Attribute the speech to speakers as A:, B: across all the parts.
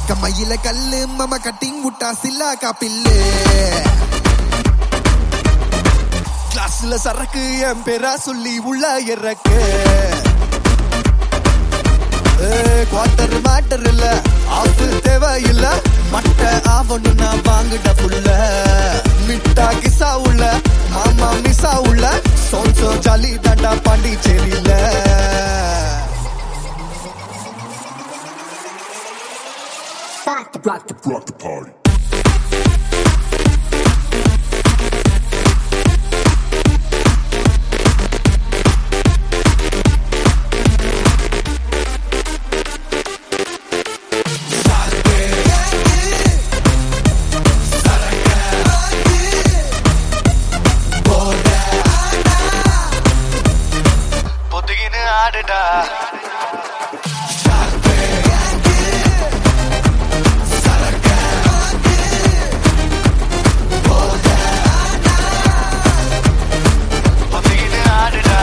A: கம்மையில கல்லு மம கட்டிங் விட்டா சில்லா காப்பில்லு கிளாஸ்ல சரக்கு என் பேரா சொல்லி உள்ள இறக்கு குவார்டர் மேட்டர் இல்ல ஆப்பு தேவையில்ல மட்ட ஆவணும்னா வாங்குட புள்ள மிட்டா கிசா உள்ள மாமா மிசா உள்ள சோன்சோ ஜாலி தாண்டா பாண்டிச்சேரியில
B: Rock the, rock the, rock the party.
A: பொத்துக்கின்னு ஆடுடா பொத்துக்கின்னு ஆடுடா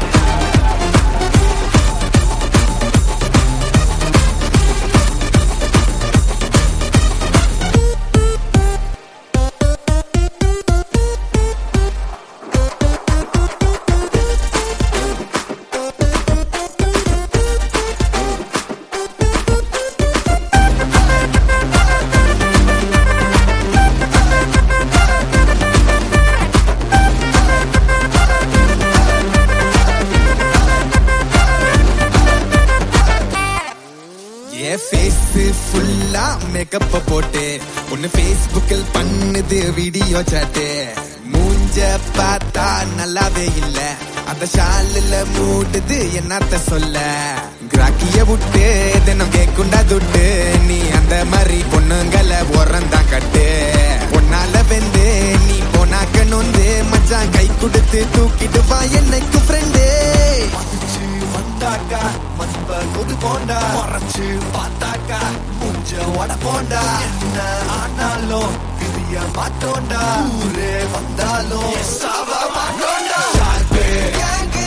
A: என் ஃபேஸ் ஃபுல்லா மேக்கப் போட்டு ஒன்னு ஃபேஸ்புக்கில் பண்ணுது வீடியோ சாட்டு மூஞ்ச பார்த்தா நல்லாவே இல்ல அந்த ஷாலில் மூடுது என்னத்த சொல்ல கிராக்கிய விட்டு தினம் கேக்குண்டா துட்டு நீ அந்த மாதிரி பொண்ணுங்களை உரந்தான் கட்டு பொன்னால வெந்து நீ போனாக்க நொந்து மச்சான் கை கொடுத்து தூக்கிட்டு வா என்னைக்கு ஃப்ரெண்டே வந்தாக்கா மஸ்ப கொடு போண்டா மறைச்சு பார்த்தாக்கா முஞ்ச வட போண்டா என்ன ஆனாலும் பிரிய மாட்டோண்டா ஊரே வந்தாலும் சாவ மாட்டோண்டா ஷார்ப்பு, கேங்கு,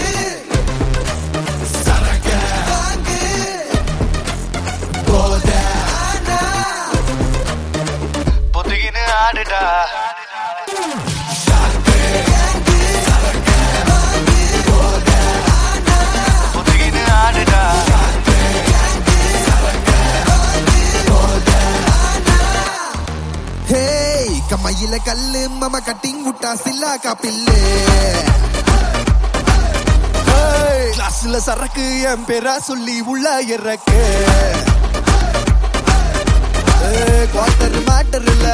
A: சரக்கு, வாங்கு, போதை, ஆனா. பொத்துக்கின்னு ஆடுடா பொத்துக்கின்னு ஆடுடா ஹேய் கம்மையில கல்லு மம கட்டிங் விட்டா சில்லா காப்பில்லு கிளாஸ்ல சரக்கு என் பேரா சொல்லி உள்ள இறக்கு குவார்டர் மேட்டர் இல்ல